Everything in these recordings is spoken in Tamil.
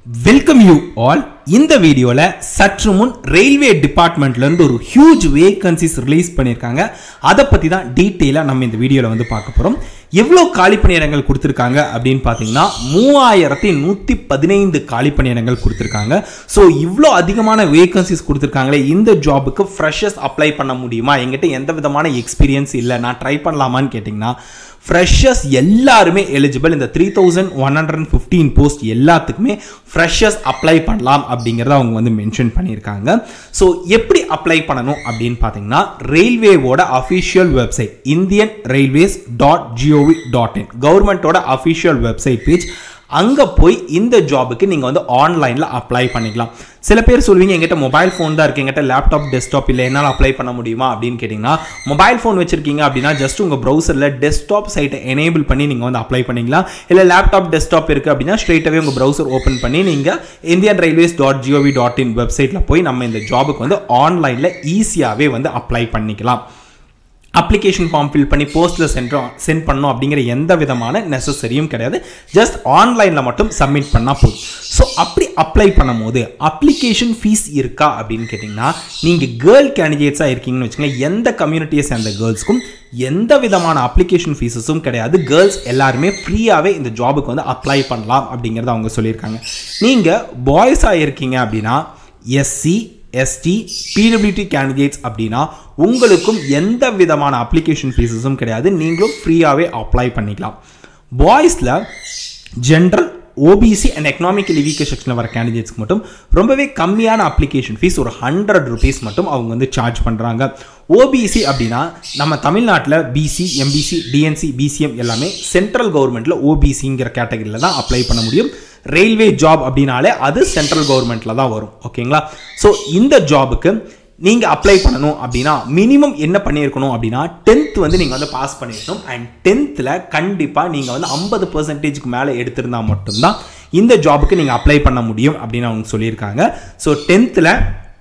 வெல்கம் யூ ஆல் இந்த வீடியோவில் சற்று முன் ரயில்வே டிபார்ட்மெண்ட்லேருந்து ஒரு ஹியூஜ் வேகன்சிஸ் ரிலீஸ் பண்ணியிருக்காங்க அதை பற்றி தான் டீட்டெயிலாக நம்ம இந்த வீடியோவில் வந்து பார்க்க போகிறோம் எவ்வளோ காலி பணியிடங்கள் கொடுத்துருக்காங்க அப்படின்னு பார்த்தீங்கன்னா மூவாயிரத்தி நூற்றி பதினைந்து காலி பணியிடங்கள் கொடுத்துருக்காங்க ஸோ இவ்வளோ அதிகமான வேகன்சிஸ் கொடுத்துருக்காங்களே இந்த ஜாபுக்கு ஃப்ரெஷர்ஸ் அப்ளை பண்ண முடியுமா எங்கிட்ட எந்த விதமான எக்ஸ்பீரியன்ஸ் இல்லை நான் ட்ரை பண்ணலாமான்னு கேட்டிங்கன்னா ஃப்ரெஷர்ஸ் எல்லாருமே எலிஜிபிள் இந்த three thousand one hundred fifteen post எல்லாத்துக்குமே ஃப்ரெஷர்ஸ் அப்ளை பண்ணலாம் அப்படிங்கிறத அவங்க வந்து மென்ஷன் பண்ணியிருக்காங்க ஸோ எப்படி அப்ளை பண்ணணும் அப்படின்னு பார்த்தீங்கன்னா ரயில்வேவோட official website Indian Railways dot GOV dot in கவர்மெண்ட்டோட அஃபிஷியல் வெப்சைட் பேஜ் அங்கே போய் இந்த ஜாபுக்கு நீங்கள் வந்து ஆன்லைனில் அப்ளை பண்ணிக்கலாம் சில பேர் சொல்லுவீங்க எங்கிட்ட மொபைல் ஃபோன் தான் இருக்குது எங்கிட்ட லேப்டாப் டெஸ்க்டாப் இல்லை என்னால் அப்ளை பண்ண முடியுமா அப்படின்னு கேட்டிங்கன்னா மொபைல் ஃபோன் வச்சிருக்கீங்க அப்படின்னா ஜஸ்ட் உங்கள் ப்ரௌசரில் டெஸ்க்டாப் சைட்டை எனேபிள் பண்ணி நீங்கள் வந்து அப்ளை பண்ணிக்கலாம் இல்லை லேப்டாப் டெஸ்க்டாப் இருக்குது அப்படின்னா ஸ்ட்ரெயிட்டாகவே உங்கள் ப்ரௌசர் ஓப்பன் பண்ணி நீங்கள் Indian Railways dot GOV dot in வெப்சைட்டில் போய் நம்ம இந்த ஜாபுக்கு வந்து ஆன்லைனில் ஈஸியாகவே வந்து அப்ளை பண்ணிக்கலாம் அப்ளிகேஷன் ஃபார்ம் ஃபில் பண்ணி போஸ்ட்டில் சென்றோம் சென்ட் பண்ணோம் அப்படிங்கிற எந்த விதமான நெசசரியும் கிடையாது ஜஸ்ட் ஆன்லைனில் மட்டும் சப்மிட் பண்ணால் போதும் ஸோ அப்படி அப்ளை பண்ணும்போது அப்ளிகேஷன் ஃபீஸ் இருக்கா அப்படின்னு கேட்டிங்கன்னா நீங்கள் கேர்ள் கேண்டிடேட்ஸாக இருக்கீங்கன்னு வச்சுக்கோங்க எந்த கம்யூனிட்டியை சேர்ந்த கேர்ள்ஸ்க்கும் எந்த விதமான அப்ளிகேஷன் ஃபீஸஸும் கிடையாது கேர்ள்ஸ் எல்லாருமே ஃப்ரீயாகவே இந்த ஜாபுக்கு வந்து அப்ளை பண்ணலாம் அப்படிங்கிறத அவங்க சொல்லியிருக்காங்க நீங்கள் பாய்ஸாக இருக்கீங்க அப்படின்னா எஸ்சி எஸ்டி பிடபிலிட்டி கேண்டிடேட்ஸ் அப்படின்னா உங்களுக்கும் எந்த விதமான அப்ளிகேஷன் ஃபீஸஸும் கிடையாது நீங்களும் ஃப்ரீயாகவே அப்ளை பண்ணிக்கலாம் பாய்ஸில் general OBC and economically weaker செக்ஷனில் வர கேண்டிடேட்ஸ்க்கு மட்டும் ரொம்பவே கம்மியான அப்ளிகேஷன் ஃபீஸ் ஒரு ஹண்ட்ரட் ருபீஸ் மட்டும் அவங்க வந்து சார்ஜ் பண்ணுறாங்க ஓபிசி அப்படின்னா நம்ம தமிழ்நாட்டில் பிசி எம்பிசி டிஎன்சி பிசிஎம் எல்லாமே சென்ட்ரல் கவர்மெண்ட்டில் ஓபிசிங்கிற கேட்டகரியில் தான் அப்ளை பண்ண முடியும் ரயில்வே ஜாப் அப்படின்னாலே அது சென்ட்ரல் கவர்மெண்ட்டில் தான் வரும் ஓகேங்களா ஸோ இந்த ஜாபுக்கு நீங்கள் அப்ளை பண்ணணும் அப்படின்னா மினிமம் என்ன பண்ணியிருக்கணும் அப்படின்னா டென்த் வந்து நீங்கள் வந்து பாஸ் பண்ணியிருக்கணும் அண்ட் டென்த்தில் கண்டிப்பாக நீங்கள் வந்து ஐம்பது பர்சன்டேஜ்க்கு மேலே எடுத்திருந்தால் மட்டும்தான் இந்த ஜாபுக்கு நீங்கள் அப்ளை பண்ண முடியும் அப்படின்னு அவங்க சொல்லியிருக்காங்க ஸோ டென்த்தில்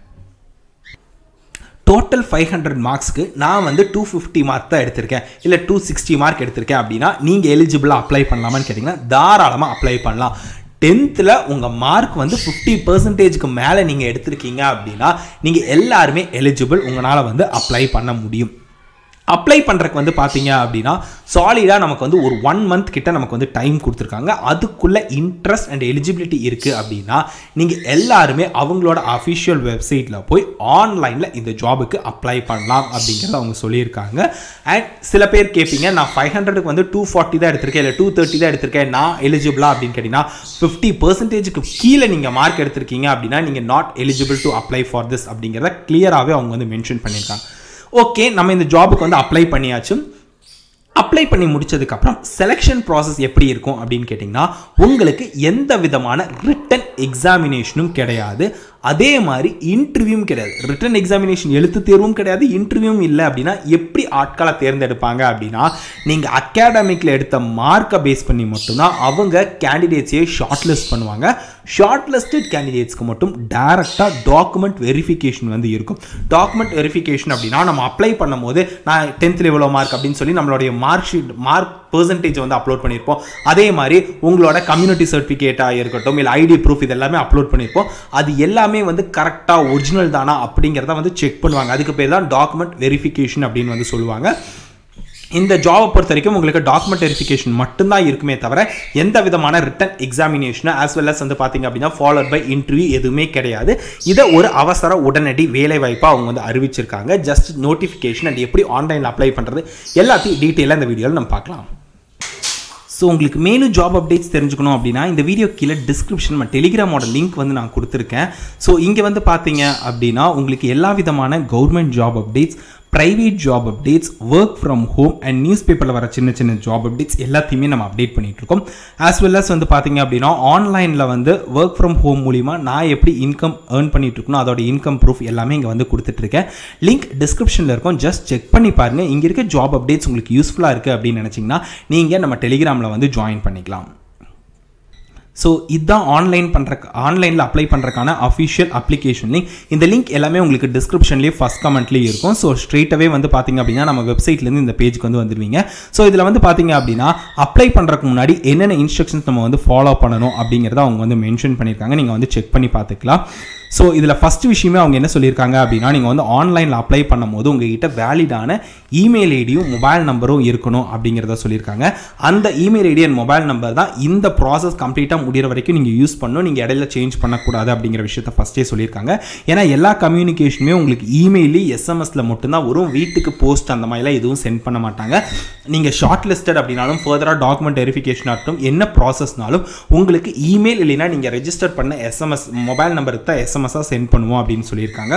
டோட்டல் ஃபைவ் ஹண்ட்ரட் மார்க்ஸ்க்கு நான் வந்து டூ ஃபிஃப்டி மார்க் தான் எடுத்திருக்கேன் இல்லை டூ சிக்ஸ்டி மார்க் எடுத்திருக்கேன் அப்படின்னா நீங்கள் எலிஜிபிளாக அப்ளை பண்ணலாமான்னு கேட்டிங்கன்னா தாராளமாக அப்ளை பண்ணலாம் டென்த்தில் உங்கள் மார்க் வந்து ஃபிஃப்டி பர்சன்டேஜ்க்கு மேலே நீங்கள் எடுத்திருக்கீங்க அப்படின்னா நீங்கள் எல்லாருமே எலிஜிபிள் உங்களால் வந்து அப்ளை பண்ண முடியும் அப்ளை பண்ணுறக்கு வந்து பார்த்தீங்க அப்படின்னா சாலிடாக நமக்கு வந்து ஒரு ஒன் மந்த் கிட்ட நமக்கு வந்து டைம் கொடுத்துருக்காங்க அதுக்குள்ளே இன்ட்ரெஸ்ட் அண்ட் எலிஜிபிலிட்டி இருக்குது அப்படின்னா நீங்கள் எல்லாருமே அவங்களோட அஃபிஷியல் வெப்சைட்டில் போய் ஆன்லைனில் இந்த ஜாபுக்கு அப்ளை பண்ணலாம் அப்படிங்கிறத அவங்க சொல்லியிருக்காங்க அண்ட் சில பேர் கேட்பீங்க நான் ஃபைவ் ஹண்ட்ரடுக்கு வந்து டூ ஃபார்ட்டி தான் எடுத்திருக்கேன் இல்லை டூ தேர்ட்டி தான் எடுத்திருக்கேன் நான் எலிஜிபிளா அப்படின்னு கேட்டிங்கன்னா ஃபிஃப்டி பர்சன்டேஜுக்கு கீழே நீங்கள் மார்க் எடுத்திருக்கீங்க அப்படின்னா நீங்கள் not eligible to apply for this அப்படிங்கிறத கிளியராகவே அவங்க வந்து மென்ஷன் பண்ணியிருக்காங்க ஓகே நம்ம இந்த ஜாபுக்கு வந்து அப்ளை பண்ணியாச்சு அப்ளை பண்ணி முடிச்சதுக்கப்புறம் செலெக்ஷன் ப்ராசஸ் எப்படி இருக்கும் அப்படின்னு கேட்டிங்கன்னா உங்களுக்கு எந்த விதமான ரிட்டன் எக்ஸாமினேஷனும் கிடையாது அதே மாதிரி இன்டர்வியூவும் கிடையாது ரிட்டன் எக்ஸாமினேஷன் எழுத்து தேர்வும் கிடையாது இன்டர்வியூவும் இல்லை அப்படின்னா எப்படி ஆட்களை தேர்ந்தெடுப்பாங்க அப்படின்னா நீங்கள் அகாடமிக்கில் எடுத்த மார்க்கை பேஸ் பண்ணி மட்டும்தான் அவங்க கேண்டிடேட்ஸையே ஷார்ட் லிஸ்ட் பண்ணுவாங்க ஷார்ட் லிஸ்டட் கேண்டிடேட்ஸ்க்கு மட்டும் டேரெக்டாக டாக்குமெண்ட் வெரிஃபிகேஷன் வந்து இருக்கும் டாக்குமெண்ட் வெரிஃபிகேஷன் அப்படின்னா நம்ம அப்ளை பண்ணும்போது நான் டென்த்தில் எவ்வளோ மார்க் அப்படின்னு சொல்லி நம்மளுடைய மார்க் ஷீட் மார்க் பெர்சன்டேஜ் வந்து அப்லோட் பண்ணியிருப்போம் அதே மாதிரி உங்களோட கம்யூனிட்டி சர்டிஃபிகேட்டாக இருக்கட்டும் இல்லை ஐடி ப்ரூஃப் இது எல்லாமே அப்லோட் பண்ணியிருப்போம் அது எல்லாமே வந்து கரெக்டாக ஒரிஜினல் தானா அப்படிங்கிறத வந்து செக் பண்ணுவாங்க அதுக்கு பேர் தான் டாக்குமெண்ட் வெரிஃபிகேஷன் அப்படின்னு வந்து சொல்லுவாங்க இந்த ஜாபை பொறுத்த வரைக்கும் உங்களுக்கு டாக்குமெண்ட் வெரிஃபிகேஷன் மட்டும்தான் இருக்குமே தவிர எந்த விதமான written examination as well as வந்து பார்த்தீங்க அப்படின்னா ஃபாலோட் பை இன்டர்வியூ எதுவுமே கிடையாது இதை ஒரு அவசர உடனடி வேலை வாய்ப்பாக அவங்க வந்து அறிவிச்சிருக்காங்க ஜஸ்ட் நோட்டிஃபிகேஷன் அண்ட் எப்படி ஆன்லைனில் அப்ளை பண்ணுறது எல்லாத்தையும் டீட்டெயிலாக இந்த வீடியோவில் நம்ம பார்க்கலாம் ஸோ உங்களுக்கு மேலும் ஜாப் அப்டேட்ஸ் தெரிஞ்சுக்கணும் அப்படின்னா இந்த வீடியோ கீழே டிஸ்கிரிப்ஷன் நம்ம டெலிகிராமோட லிங்க் வந்து நான் கொடுத்துருக்கேன் ஸோ இங்கே வந்து பார்த்தீங்க அப்படின்னா உங்களுக்கு எல்லா விதமான government job updates private job updates work from home and news பேப்பரில் வர சின்ன சின்ன ஜாப் அப்டேட்ஸ் எல்லாத்தையுமே நம்ம அப்டேட் பண்ணிட்டு இருக்கோம் ஆஸ் வெல் அஸ் வந்து பார்த்தீங்க அப்படின்னா ஆன்லைனில் வந்து ஒர்க் ஃப்ரம் ஹோம் மூலிமா நான் எப்படி இன்கம் ஏர்ன் பண்ணிட்டு இருக்கணும் அதோட இன்கம் ப்ரூஃப் எல்லாமே இங்கே வந்து கொடுத்துட்ருக்கேன் லிங்க் டிஸ்கிரிப்ஷனில் இருக்கும் ஜஸ்ட் செக் பண்ணி பாருங்கள் இங்கே இருக்க ஜாப் அப்டேட்ஸ் உங்களுக்கு யூஸ்ஃபுல்லாக இருக்குது அப்படின்னு நினச்சிங்கன்னா நீங்கள் நம்ம டெலிகிராமில் வந்து ஜாயின் பண்ணிக்கலாம் ஸோ இதுதான் ஆன்லைன் பண்ணுற ஆன்லைனில் அப்ளை பண்ணுறக்கான அஃபிஷியல் அப்ளிகேஷன் லிங்க் இந்த லிங்க் எல்லாமே உங்களுக்கு டிஸ்கிரிப்ஷன்லேயே ஃபஸ்ட் கமெண்ட்லேயே இருக்கும் ஸோ ஸ்ட்ரெயிட்டாகவே வந்து பார்த்தீங்க அப்படின்னா நம்ம வெப்சைட்லேருந்து இந்த பேஜுக்கு வந்து வந்துருவீங்க ஸோ இதில் வந்து பார்த்தீங்க அப்படின்னா அப்ளை பண்ணுறதுக்கு முன்னாடி என்னென்ன இன்ஸ்ட்ரக்ஷன்ஸ் நம்ம வந்து ஃபாலோ பண்ணணும் அப்படிங்கிறத அவங்க வந்து மென்ஷன் பண்ணியிருக்காங்க நீங்கள் வந்து செக் பண்ணி பார்த்துக்கலாம் ஸோ இதில் ஃபஸ்ட் விஷயமே அவங்க என்ன சொல்லியிருக்காங்க அப்படின்னா நீங்கள் வந்து ஆன்லைனில் அப்ளை பண்ணும்போது உங்ககிட்ட வேலிடான இமெயில் ஐடியும் மொபைல் நம்பரும் இருக்கணும் அப்படிங்கிறத சொல்லியிருக்காங்க அந்த email ID and mobile number தான் இந்த ப்ராசஸ் கம்ப்ளீட்டாக முடிகிற வரைக்கும் நீங்கள் யூஸ் பண்ணணும் நீங்கள் இடையில சேஞ்ச் பண்ணக்கூடாது அப்படிங்கிற விஷயத்த ஃபஸ்ட்டே சொல்லியிருக்காங்க ஏன்னா எல்லா கம்யூனிகேஷனுமே உங்களுக்கு இமெயிலி எஸ்எம்எஸில் மட்டும்தான் வரும் வீட்டுக்கு போஸ்ட் அந்த மாதிரிலாம் எதுவும் சென்ட் பண்ண மாட்டாங்க நீங்கள் ஷார்ட் லிஸ்டட் அப்படின்னாலும் ஃபர்தராக டாக்குமெண்ட் வெரிஃபிகேஷன் ஆகட்டும் என்ன ப்ராசஸ்னாலும் உங்களுக்கு இமெயில் இல்லைன்னா நீங்கள் ரெஜிஸ்டர் பண்ண எஸ்எம்எஸ் மொபைல் நம்பருக்கு தான் எஸ்எம்எஸ்ஸாக சென்ட் பண்ணுவோம் அப்படின்னு சொல்லியிருக்காங்க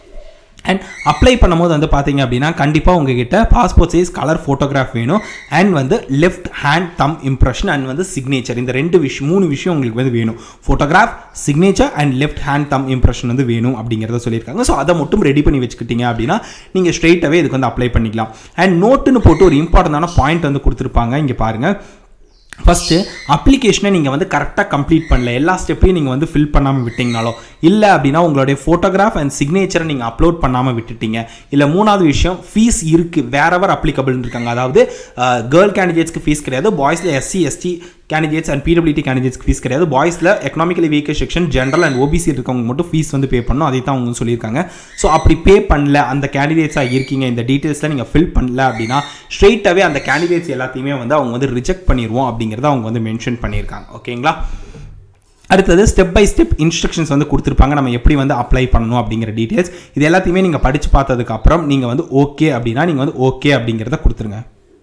அண்ட் அப்ளை பண்ணும்போது வந்து பார்த்தீங்க அப்படின்னா கண்டிப்பாக உங்ககிட்ட பாஸ்போர்ட் சைஸ் கலர் ஃபோட்டோகிராஃப் வேணும் அண்ட் வந்து left hand thumb impression and வந்து சிக்னேச்சர் இந்த ரெண்டு விஷயம் மூணு விஷயம் உங்களுக்கு வந்து வேணும் photograph signature and left hand thumb impression வந்து வேணும் அப்படிங்கிறத சொல்லியிருக்காங்க ஸோ அதை மட்டும் ரெடி பண்ணி வச்சுக்கிட்டீங்க அப்படின்னா நீங்கள் ஸ்ட்ரெயிட்டாகவே இதுக்கு வந்து அப்ளை பண்ணிக்கலாம் அண்ட் நோட்டுன்னு போட்டு ஒரு இம்பார்ட்டண்டான பாயிண்ட் வந்து கொடுத்துருப்பாங்க இங்கே பாருங்கள் ஃபஸ்ட்டு அப்ளிகேஷனை நீங்கள் வந்து கரெக்டாக கம்ப்ளீட் பண்ணல எல்லா ஸ்டெப்பையும் நீங்கள் வந்து ஃபில் பண்ணாமல் விட்டிங்கனாலோ இல்லை அப்படின்னா உங்களுடைய ஃபோட்டோகிராஃப் அண்ட் சிக்னேச்சரை நீங்கள் அப்லோட் பண்ணாமல் விட்டுட்டீங்க இல்லை மூணாவது விஷயம் ஃபீஸ் இருக்குது வேறவர் அப்ளிகபிள்னு இருக்காங்க அதாவது கேர்ள் கேண்டிடேட்ஸ்க்கு ஃபீஸ் கிடையாது பாய்ஸில் எஸ்சி எஸ்டி கேண்டிடேட்ஸ் அண்ட் பிடபிலிட்டி கேண்டிடேட்ஸ்க்கு ஃபீஸ் கிடையாது பாய்ஸில் economically weaker section general and OBC இருக்கவங்க மட்டும் ஃபீஸ் வந்து பே பண்ணணும் அதை தான் அவங்க சொல்லியிருக்காங்க ஸோ அப்படி பே பண்ணல அந்த கேண்டிடேட்ஸாக இருக்கீங்க இந்த டீட்டெயில்ஸில் நீங்கள் ஃபில் பண்ணல அப்படின்னா ஸ்ட்ரெயிட்டாகவே அந்த கேண்டிடேட்ஸ் எல்லாத்தையுமே வந்து அவங்க வந்து ரிஜெக்ட் பண்ணிடுவோம் அப்படிங்கிறத அவங்க வந்து மென்ஷன் பண்ணியிருக்காங்க ஓகேங்களா அடுத்தது ஸ்டெப் பை ஸ்டெப் இன்ஸ்ட்ரக்ஷன்ஸ் வந்து கொடுத்துருப்பாங்க நம்ம எப்படி வந்து அப்ளை பண்ணணும் அப்படிங்கிற டீட்டெயில்ஸ் இது எல்லாத்தையுமே நீங்கள் படித்து பார்த்ததுக்கப்புறம் நீங்கள் வந்து ஓகே அப்படின்னா நீங்கள் வந்து ஓகே அப்படிங்கிறத கொடுத்துருங்க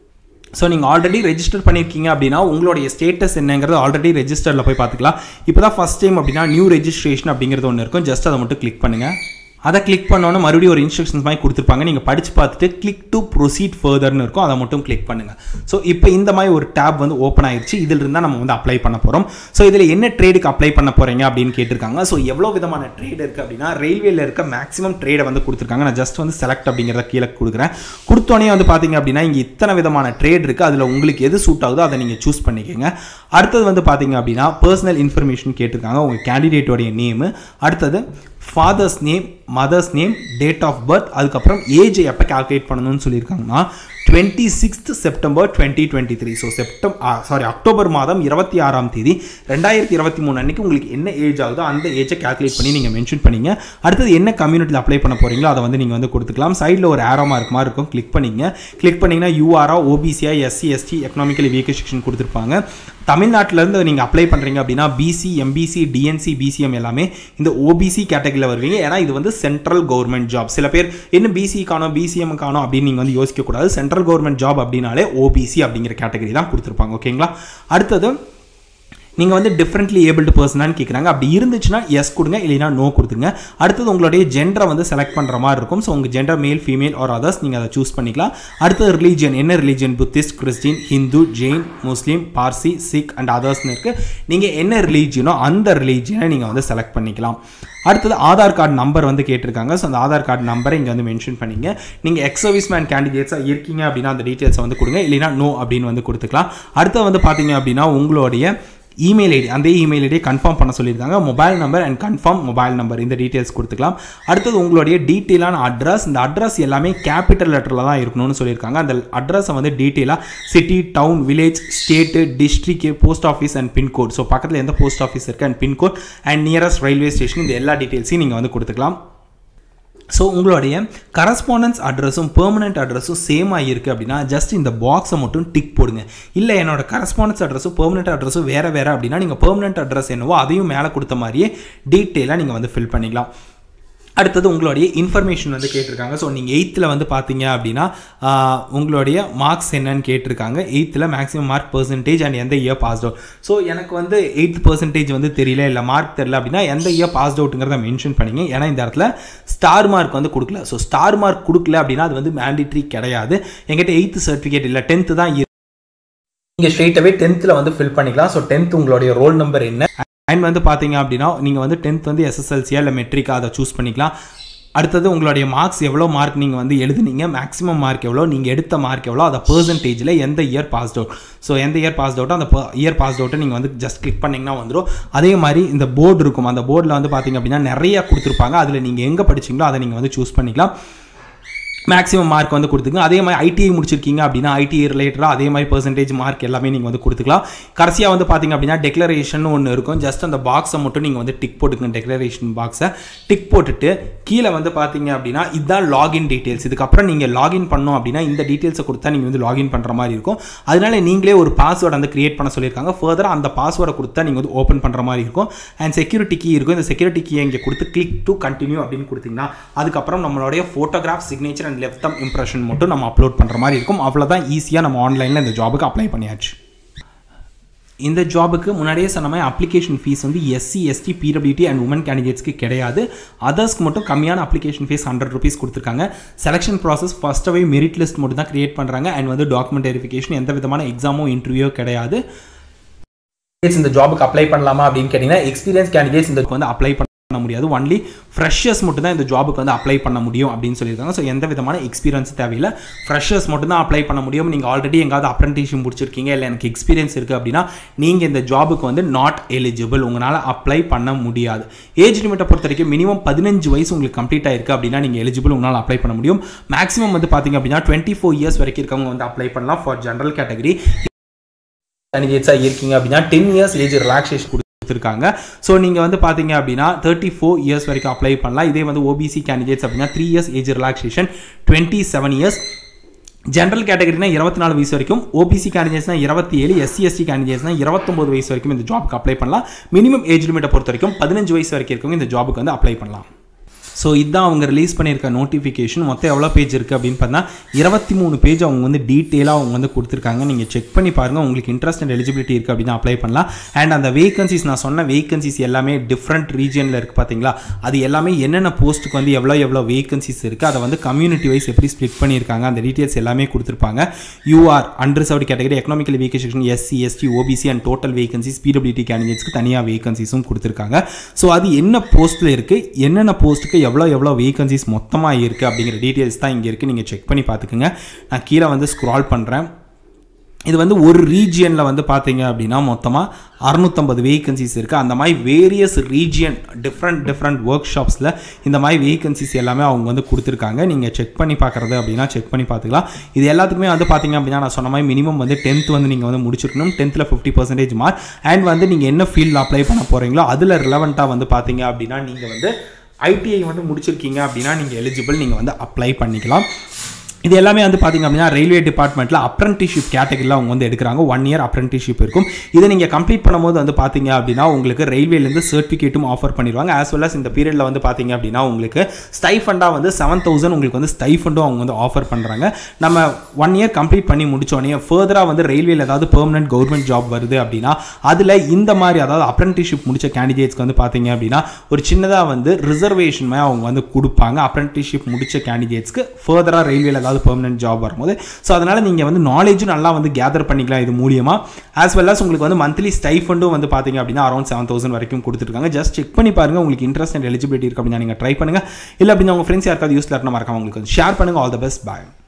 ஸோ நீங்கள் ஆல்ரெடி ரெஜிஸ்டர் பண்ணியிருக்கீங்க அப்படின்னா உங்களுடைய ஸ்டேட்டஸ் என்னங்கிறது ஆல்ரெடி ரெஜிஸ்டரில் போய் பார்த்துக்கலாம் இப்போ தான் ஃபஸ்ட் டைம் அப்படின்னா நியூ ரெஜிஸ்ட்ரேஷன் அப்படிங்கிறது ஒன்று இருக்கும் ஜஸ்ட் அதை மட்டும் கிளிக் பண்ணுங்கள் அதை கிளிக் பண்ணோன்னே மறுபடியும் ஒரு இன்ஸ்ட்ரக்ஷன்ஸ் மாதிரி கொடுத்துருப்பாங்க நீங்கள் படித்து பார்த்துட்டு கிளிக் டு ப்ரொசீட் ஃபர்தர்னு இருக்கும் அதை மட்டும் கிளிக் பண்ணுங்கள் ஸோ இப்போ இந்த மாதிரி ஒரு டேப் வந்து ஓப்பன் ஆயிடுச்சு இதில் இருந்தால் நம்ம வந்து அப்ளை பண்ண போகிறோம் ஸோ இதில் என்ன ட்ரேடுக்கு அப்ளை பண்ண போகிறீங்க அப்படின்னு கேட்டிருக்காங்க ஸோ எவ்வளோ விதமான ட்ரேட் இருக்குது அப்படின்னா ரயில்வேல இருக்க மேக்ஸிமம் ட்ரேடை வந்து கொடுத்துருக்காங்க நான் ஜஸ்ட் வந்து செலக்ட் அப்படிங்கிறத கீழே கொடுக்குறேன் கொடுத்தோடனே வந்து பார்த்தீங்க அப்படின்னா இங்கே இத்தனை விதமான ட்ரேட் இருக்குது அதில் உங்களுக்கு எது சூட் ஆகுதோ அதை நீங்கள் சூஸ் பண்ணிக்கோங்க அடுத்தது வந்து பார்த்தீங்க அப்படின்னா பர்சனல் இன்ஃபர்மேஷன் கேட்டிருக்காங்க உங்கள் கேண்டிடேட்டோடைய நேமு அடுத்தது father's name mother's name date of birth அதுக்கப்புறம் ஏஜ் எப்போ கால்குலேட் பண்ணணும்னு சொல்லியிருக்காங்கன்னா twenty sixth September twenty twenty three so செப்டம் சாரி அக்டோபர் மாதம் இருபத்தி ஆறாம் தேதி ரெண்டாயிரத்தி இருபத்தி மூணு அன்னைக்கு உங்களுக்கு என்ன ஏஜ் ஆகுதோ அந்த ஏஜை கால்குலேட் பண்ணி நீங்கள் மென்ஷன் பண்ணிங்க அடுத்தது என்ன கம்யூனிட்டியில் அப்ளை பண்ண போகிறீங்களோ அதை வந்து நீங்கள் வந்து கொடுத்துக்கலாம் சைடில் ஒரு ஆரோ மார்க் மாதிரி இருக்கும் கிளிக் பண்ணிங்க கிளிக் பண்ணிங்கன்னா UR OBC SC ST economically weaker section கொடுத்துருப்பாங்க தமிழ்நாட்டிலேருந்து நீங்கள் அப்ளை பண்ணுறீங்க அப்படின்னா பிசி எம்பிசி டிஎன்சி பிசிஎம் எல்லாமே இந்த ஓபிசி கேட்டகரியில் வருவீங்க ஏன்னா இது வந்து சென்ட்ரல் கவர்மெண்ட் ஜாப் சில பேர் என்ன பிசி காணும் பிசிஎம் காணும் அப்படின்னு நீங்கள் வந்து யோசிக்கக்கூடாது சென்ட்ரல் கவர்மெண்ட் ஜாப் அப்படின்னாலே ஓபிசி அப்படிங்கிற கேட்டகரி தான் கொடுத்துருப்பாங்க ஓகேங்களா அடுத்தது நீங்கள் வந்து டிஃப்ரெண்ட்லி ஏபிள்டு பர்சனான்னு கேட்குறாங்க அப்படி இருந்துச்சுன்னா எஸ் கொடுங்க இல்லைனா நோ கொடுத்துருங்க அடுத்தது உங்களுடைய ஜெண்டரை வந்து செலக்ட் பண்ணுற மாதிரி இருக்கும் ஸோ உங்கள் gender male female R others நீங்கள் அதை சூஸ் பண்ணிக்கலாம் அடுத்தது ரிலீஜியன் என்ன religion Buddhist Christian Hindu Jain Muslim Parsi Sikh and அதர்ஸ்னு இருக்குது நீங்கள் என்ன ரிலீஜியனோ அந்த ரிலீஜியனை நீங்கள் வந்து செலக்ட் பண்ணிக்கலாம் அடுத்தது ஆதார் கார்டு நம்பர் வந்து கேட்டிருக்காங்க ஸோ அந்த ஆதார் கார்டு நம்பரை இங்கே வந்து மென்ஷன் பண்ணிங்க நீங்கள் எக்ஸ் சர்வீஸ் மேன் கேண்டிடேட்ஸாக இருக்கீங்க அப்படின்னா அந்த டீட்டெயில்ஸை வந்து கொடுங்க இல்லைனா நோ அப்படின்னு வந்து கொடுத்துக்கலாம் அடுத்து வந்து பார்த்தீங்க அப்படின்னா உங்களுடைய இமெயில் ஐடி அந்த இமெயில் ஐடியை கன்ஃபார்ம் பண்ண சொல்லியிருக்காங்க mobile number and confirm mobile number இந்த டீட்டெயில்ஸ் கொடுத்துக்கலாம் அடுத்தது உங்களுடைய டீட்டெயிலான அட்ரஸ் இந்த அட்ரஸ் எல்லாமே கேபிட்டல் லெட்டரில் தான் இருக்கணும்னு சொல்லியிருக்காங்க அந்த அட்ரஸை வந்து டீட்டெயிலாக city town village state district post office and pincode so பக்கத்தில் எந்த போஸ்ட் ஆஃபீஸ் இருக்குது and pincode and nearest railway station இந்த எல்லா டீட்டெயில்ஸையும் நீங்கள் வந்து கொடுத்துக்கலாம் ஸோ உங்களுடைய கரஸ்பாண்டன்ஸ் அட்ரஸும் பெர்மனெண்ட் அட்ரஸும் சேமாக இருக்குது அப்படின்னா ஜஸ்ட் இந்த பாக்ஸை மட்டும் டிக் போடுங்க இல்லை என்னோட கரஸ்பாண்டன்ஸ் அட்ரஸும் பெர்மனெண்ட் அட்ரஸும் வேறு வேறு அப்படின்னா நீங்கள் பெர்மனெண்ட் அட்ரஸ் என்னவோ அதையும் மேலே கொடுத்த மாதிரியே டீட்டெயிலாக நீங்கள் வந்து ஃபில் பண்ணிக்கலாம் அடுத்தது உங்களுடைய இன்ஃபர்மேஷன் வந்து கேட்டிருக்காங்க ஸோ நீங்கள் எயித்தில் வந்து பார்த்தீங்க அப்படின்னா உங்களுடைய மார்க்ஸ் என்னன்னு கேட்டிருக்காங்க எயித்தில் மேக்ஸிமம் மார்க் பர்சன்டேஜ் அண்ட் எந்த இயர் பாஸ் அவுட் ஸோ எனக்கு வந்து எயித் பர்சன்டேஜ் வந்து தெரியல இல்லை மார்க் தெரியல அப்படின்னா எந்த இயர் பாஸ் அவுட்டுங்கிறத மென்ஷன் பண்ணிங்க ஏன்னா இந்த இடத்துல ஸ்டார் மார்க் வந்து கொடுக்கல ஸோ ஸ்டார் மார்க் கொடுக்கல அப்படின்னா அது வந்து மேண்டிட்ரி கிடையாது எங்கிட்ட எயித்து சர்டிஃபிகேட் இல்லை டென்த்து தான் நீங்கள் ஸ்ட்ரெயிட்டாகவே டென்த்தில் வந்து ஃபில் பண்ணிக்கலாம் ஸோ டென்த் உங்களுடைய ரோல் நம்பர் என்ன அண்ட் வந்து பார்த்தீங்க அப்படின்னா நீங்கள் வந்து டென்த் வந்து எஸ்எஸ்எல்சியா இல்லை மெட்ரிக்கா அதை சூஸ் பண்ணிக்கலாம் அடுத்தது உங்களுடைய மார்க்ஸ் எவ்வளோ மார்க் நீங்கள் வந்து எழுதுனீங்க மேக்ஸிமம் மார்க் எவ்வளோ நீங்கள் எடுத்த மார்க் எவ்வளோ அதை பர்சன்டேஜில் எந்த இயர் பாஸ்ட் அவுட் ஸோ எந்த இயர் பாஸ்ட் அவுட்டோ அந்த இயர் பாஸ்ட் அவுட்டை நீங்கள் வந்து ஜஸ்ட் கிளிக் பண்ணிங்கன்னா வந்துடும் அதே மாதிரி இந்த போர்டு இருக்கும் அந்த போர்டில் வந்து பார்த்தீங்க அப்படின்னா நிறைய கொடுத்துருப்பாங்க அதில் நீங்கள் எங்கே படிச்சீங்களோ அதை நீங்கள் வந்து சூஸ் பண்ணிக்கலாம் மேக்ஸிமம் மார்க் வந்து கொடுத்துங்க அதே மாதிரி ஐடிஐ முடிச்சிருக்கீங்க அப்படின்னா ஐடிஐ ரிலேட்டடாக அதே மாதிரி பர்சன்டேஜ் மார்க் எல்லாமே நீங்கள் வந்து கொடுத்துக்கலாம் கடைசியாக வந்து பார்த்தீங்க அப்படின்னா டெக்ளரேஷன் ஒன்று இருக்கும் ஜஸ்ட் அந்த பாக்ஸை மட்டும் நீங்கள் வந்து டிக் போட்டுக்கங்க டெக்ளரேஷன் பாக்ஸை டிக் போட்டுட்டு கீழே வந்து பார்த்தீங்க அப்படின்னா இதுதான் லாகின் டீட்டெயில்ஸ் இதுக்கப்புறம் நீங்கள் லாகின் பண்ணோம் அப்படின்னா இந்த டீட்டெயில்ஸை கொடுத்தா நீங்கள் வந்து லாகின் பண்ணுற மாதிரி இருக்கும் அதனால நீங்களே ஒரு பாஸ்வேர்டு வந்து கிரியேட் பண்ண சொல்லியிருக்காங்க ஃபர்தராக அந்த பாஸ்வேர்டை கொடுத்தா நீங்கள் வந்து ஓப்பன் பண்ணுற மாதிரி இருக்கும் அண்ட் செக்யூரிட்டி கீ இருக்கும் இந்த செக்யூரிட்டி கீ இங்கே கொடுத்து கிளிக் டு கண்டினியூ அப்படின்னு கொடுத்தீங்கன்னா அதுக்கப்புறம் நம்மளுடைய photograph signature and left thumb impression மட்டும் நம்ம அப்லோட் பண்ணுற மாதிரி இருக்கும் அவ்வளோதான் ஈஸியாக நம்ம ஆன்லைனில் இந்த ஜாபுக்கு அப்ளை பண்ணியாச்சு இந்த ஜாபுக்கு முன்னாடியே சொன்ன மாதிரி அப்ளிகேஷன் ஃபீஸ் வந்து எஸ்சி எஸ்டி பிடபிலிட்டி அண்ட் உமன் கேண்டிடேட்ஸ்க்கு கிடையாது அதர்ஸ்க்கு மட்டும் கம்மியான அப்ளிகேஷன் ஃபீஸ் ஹண்ட்ரட் ருபீஸ் கொடுத்துருக்காங்க செலெக்ஷன் ப்ராசஸ் ஃபஸ்ட்டாகவே மெரிட் லிஸ்ட் மட்டும் தான் கிரியேட் பண்ணுறாங்க அண்ட் வந்து டாக்குமெண்ட் வெரிஃபிகேஷன் எந்த விதமான எக்ஸாமோ இன்டர்வியூ கிடையாது இந்த ஜாபுக்கு அப்ளை பண்ணலாமா அப்படின்னு கேட்டிங்கன்னா எக்ஸ்பீரியன்ஸ் கேண்டிடேட்ஸ் இந்த வந்து அப்ளை பண்ண முடியாது ஒன்லி ஃப்ரெஷர்ஸ் மட்டும் தான் இந்த ஜாபுக்கு வந்து அப்ளை பண்ண முடியும் அப்படின்னு சொல்லியிருக்காங்க ஸோ எந்த விதமான எக்ஸ்பீரியன்ஸ் தேவையில்லை ஃப்ரெஷர்ஸ் மட்டும் தான் அப்ளை பண்ண முடியும் நீங்கள் ஆல்ரெடி எங்காவது அப்ரண்டிஷிப் முடிச்சிருக்கீங்க இல்லை எனக்கு எக்ஸ்பீரியன்ஸ் இருக்குது அப்படின்னா நீங்கள் இந்த ஜாபுக்கு வந்து நாட் எலிஜிபிள் உங்களால் அப்ளை பண்ண முடியாது ஏஜ் லிமிட்டை பொறுத்த வரைக்கும் மினிமம் பதினஞ்சு வயசு உங்களுக்கு கம்ப்ளீட் ஆயிருக்கு அப்படின்னா நீங்கள் எலிஜிபிள் உங்களால் அப்ளை பண்ண முடியும் மேக்ஸிமம் வந்து பார்த்தீங்க அப்படின்னா டுவெண்ட்டி ஃபோர் இயர்ஸ் வரைக்கும் இருக்கவங்க வந்து அப்ளை பண்ணலாம் ஃபார் ஜென்ரல் கேட்டகரி கேண்டிடேட்ஸாக இருக்கீங்க அப்படின்னா டென் இயர்ஸ் ஏஜ் ரிலாக்ஸேஷன் கொடுத்துருக்காங்க ஸோ நீங்கள் வந்து பார்த்தீங்க அப்படின்னா தேர்ட்டி ஃபோர் இயர்ஸ் வரைக்கும் அப்ளை பண்ணலாம் இதே வந்து ஓபிசி கேண்டிடேட்ஸ் அப்படின்னா three years age relaxation twenty seven years general கேட்டகரினா இருபத்தி நாலு வயசு வரைக்கும் ஓபிசி கேண்டிடேட்ஸ்னா இருபத்தி ஏழு எஸ்சி எஸ்டி கேண்டிடேட்ஸ்னா இருபத்தொம்பது வயசு வரைக்கும் இந்த ஜாப்க்கு அப்ளை பண்ணலாம் மினிமம் ஏஜ் லிமிட்டை பொறுத்த வரைக்கும் பதினஞ்சு வயசு வரைக்கும் இருக்கவங்க இந்த ஜாபுக்கு வந்து அப்ளை பண்ணலாம் ஸோ இதுதான் அவங்க ரிலீஸ் பண்ணியிருக்க நோட்டிஃபிகேஷன் மொத்தம் எவ்வளோ பேஜ் இருக்குது அப்படின்னு பார்த்தா இருபத்தி மூணு பேஜ் அவங்க வந்து டீட்டெயிலாக அவங்க வந்து கொடுத்துருக்காங்க நீங்கள் செக் பண்ணி பாருங்கள் உங்களுக்கு இன்ட்ரெஸ்ட் அண்ட் எலிஜிபிலிட்டி இருக்குது அப்படின்னு அப்ளை பண்ணலாம் அண்ட் அந்த வேகன்சிஸ் நான் சொன்ன வேகன்சிஸ் எல்லாமே டிஃப்ரெண்ட் ரீஜனில் இருக்குது பார்த்தீங்களா அது எல்லாமே என்னென்ன போஸ்ட்டுக்கு வந்து எவ்வளோ எவ்வளோ வேகன்சிஸ் இருக்குது அதை வந்து கம்யூனிட்டி வைஸ் எப்படி ஸ்ப்ளிட் பண்ணியிருக்காங்க அந்த டீட்டெயில்ஸ் எல்லாமே கொடுத்துருப்பாங்க UR unreserved category economical vacation SC ST OBC and total vacancies பிடபிலிட்டி கேண்டிடேட்ஸ்க்கு தனியாக வேகன்சிஸும் கொடுத்துருக்காங்க ஸோ அது என்ன போஸ்ட்டில் இருக்குது என்னென்ன போஸ்ட்டுக்கு எவ்வளோ எவ்வளோ வேகன்சிஸ் மொத்தமாக இருக்குது அப்படிங்கிற டீட்டெயில்ஸ் தான் இங்கே இருக்குது நீங்கள் செக் பண்ணி பார்த்துக்குங்க நான் கீழே வந்து ஸ்க்ரால் பண்ணுறேன் இது வந்து ஒரு ரீஜியனில் வந்து பார்த்தீங்க அப்படின்னா மொத்தமாக அறுநூத்தம்பது வேகன்சிஸ் இருக்குது அந்த மாதிரி various region different different work ஷாப்ஸில் இந்த மாதிரி வேகன்சிஸ் எல்லாமே அவங்க வந்து கொடுத்துருக்காங்க நீங்கள் செக் பண்ணி பார்க்குறது அப்படின்னா செக் பண்ணி பார்த்துக்கலாம் இது எல்லாத்துக்குமே வந்து பார்த்தீங்க அப்படின்னா நான் சொன்ன மாதிரி மினிமம் வந்து டென்த் வந்து நீங்கள் வந்து முடிச்சிருக்கணும் டென்த்தில் ஃபிஃப்டி பர்சன்டேஜ் மார்க் அண்ட் வந்து நீங்கள் என்ன ஃபீல்டில் அப்ளை பண்ண போகிறீங்களோ அதில் ரிலவெண்ட்டாக வந்து பார்த்தீங்க அப்படின்னா நீங்கள் வந்து ஐடிஐ வந்து முடிச்சிருக்கீங்க அப்படின்னா நீங்கள் எலிஜிபிள் நீங்கள் வந்து அப்ளை பண்ணிக்கலாம் இது எல்லாமே வந்து பார்த்தீங்க அப்படின்னா ரயில்வே டிபார்ட்மெண்ட்டில் அப்ரண்டிஷிப் கேட்டகரியில் அவங்க வந்து எடுக்கிறாங்க ஒன் இயர் அப்ரண்டிஷிப் இருக்கும் இதை நீங்கள் கம்ப்ளீட் பண்ணும்போது வந்து பார்த்தீங்க அப்படின்னா உங்களுக்கு ரயில்வேலேருந்து சர்டிஃபிகேட்டும் ஆஃபர் பண்ணிடுவாங்க ஆஸ் வெல் அஸ் இந்த பீரியடில் வந்து பார்த்தீங்க அப்படின்னா உங்களுக்கு ஸ்டைஃபண்டாக வந்து செவன் தௌசண்ட் உங்களுக்கு வந்து ஸ்டைஃபண்டும் அவங்க வந்து ஆஃபர் பண்ணுறாங்க நம்ம ஒன் இயர் கம்ப்ளீட் பண்ணி முடிச்சோடனே ஃபர்தராக வந்து ரயில்வேல ஏதாவது பெர்மனன்ட் கவர்மெண்ட் ஜாப் வருது அப்படின்னா அதில் இந்த மாதிரி அதாவது அப்ரண்டிஷிப் முடிச்ச கேண்டிடேட்ஸ்க்கு வந்து பார்த்தீங்க அப்படின்னா ஒரு சின்னதாக வந்து ரிசர்வேஷன் மாதிரி அவங்க வந்து கொடுப்பாங்க அப்ரண்டிஷிப் முடிச்ச கேண்டிடேட்ஸ்க்கு ஃபர்தராக ரயில்வேல ஏதாவது பெர்மனன்ட் ஜாப் வரும்போது ஸோ அதனால் நீங்கள் வந்து நாலேஜும் நல்லா வந்து கேதர் பண்ணிக்கலாம் இது மூலியமாக ஆஸ் வெல் அஸ் உங்களுக்கு வந்து மந்த்லி ஸ்டைஃபண்டும் வந்து பார்த்தீங்க அப்படின்னா அரௌண்ட் செவன் தௌசண்ட் வரைக்கும் கொடுத்துருக்காங்க ஜஸ்ட் செக் பண்ணி பாருங்க உங்களுக்கு இன்ட்ரெஸ்ட் அண்ட் எலிஜிபிலிட்டி இருக்கு அப்படின்னா நீங்கள் ட்ரை பண்ணுங்கள் இல்லை அப்படின்னா உங்கள் ஃப்ரெண்ட்ஸ் யாருக்காவது யூஸ்ல இருக்கணும் மறக்காம உங்களுக்கு வந்து ஷேர் பண்ணுங்கள் ஆல் த பெஸ்ட் பாய்